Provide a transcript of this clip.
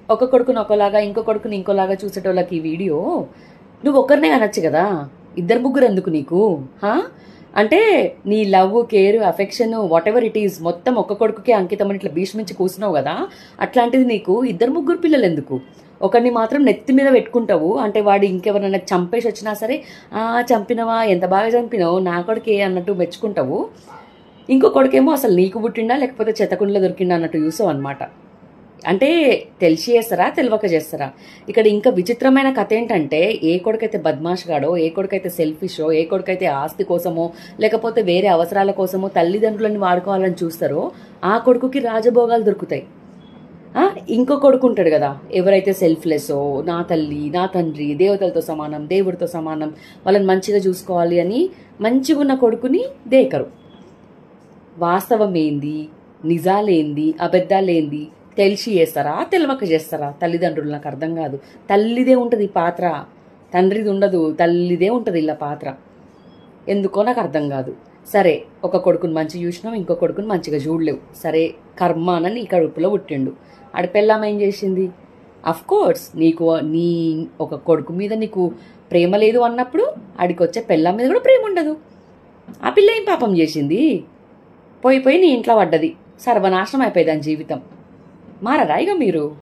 ఒక కొడుకుని ఒకలాగా ఇంకో కొడుకుని ఇంకోలాగా చూసేటోళ్ళకి ఈ వీడియో నువ్వు ఒక్కరినే అనొచ్చు కదా ఇద్దరు ముగ్గురు ఎందుకు నీకు హా అంటే నీ love care affection whatever it is మొత్తం ఒక్క కొడుకుకే అంకితం అని ఇట్లా భీష్మించి కూర్చున్నావు కదా అట్లాంటిది నీకు ఇద్దరు ముగ్గురు పిల్లలు ఎందుకు ఒకరిని మాత్రం నెత్తి మీద పెట్టుకుంటావు అంటే వాడు ఇంకెవరైనా చంపేసి వచ్చినా సరే ఆ చంపినవా ఎంత బాగా చంపినావు నా కొడుకే అన్నట్టు మెచ్చుకుంటావు ఇంకో కొడుకేమో అసలు నీకు పుట్టిండా లేకపోతే చెత్తకుండలో దొరికిండా అన్నట్టు చూసావు అనమాట అంటే తెలిసి చేస్తారా తెలియక చేస్తారా ఇక్కడ ఇంకా విచిత్రమైన కథ ఏంటంటే ఏ కొడుకైతే బద్మాష్ గాడో ఏ కొడుకైతే సెల్ఫిషో ఏ కొడుకైతే ఆస్తి కోసమో లేకపోతే వేరే అవసరాల కోసమో తల్లిదండ్రులని వాడుకోవాలని చూస్తారో ఆ కొడుకుకి రాజభోగాలు దొరుకుతాయి ఆ, ఇంకో కొడుకు ఉంటాడు కదా ఎవరైతే సెల్ఫ్లెస్సో నా తల్లి నా తండ్రి దేవతలతో సమానం దేవుడితో సమానం వాళ్ళని మంచిగా చూసుకోవాలి అని మంచిగా ఉన్న కొడుకుని దేకరు వాస్తవం ఏంది నిజాలేంది అబద్ధాలేంది తెలిసి చేస్తారా తెలియక చేస్తారా తల్లిదండ్రులు నాకు అర్థం కాదు తల్లిదే ఉంటుంది ఈ పాత్ర తండ్రిది ఉండదు తల్లిదే ఉంటుంది ఇలా పాత్ర ఎందుకో నాకు అర్థం కాదు సరే ఒక కొడుకుని మంచి చూసినావు ఇంకో కొడుకుని మంచిగా చూడలేవు సరే కర్మ అని నీ కడుపులో పుట్టిండు ఆడ పెళ్ళాం ఏం చేసింది అఫ్ కోర్స్ నీకు నీ ఒక కొడుకు మీద నీకు ప్రేమ లేదు అన్నప్పుడు ఆడికి వచ్చే పెళ్ళాం మీద కూడా ప్రేమ ఉండదు ఆ పిల్ల ఏం పాపం చేసింది పోయి పోయి నీ ఇంట్లో పడ్డది సర్వనాశనం అయిపోయింది దాని జీవితం మారరా ఇక మీరు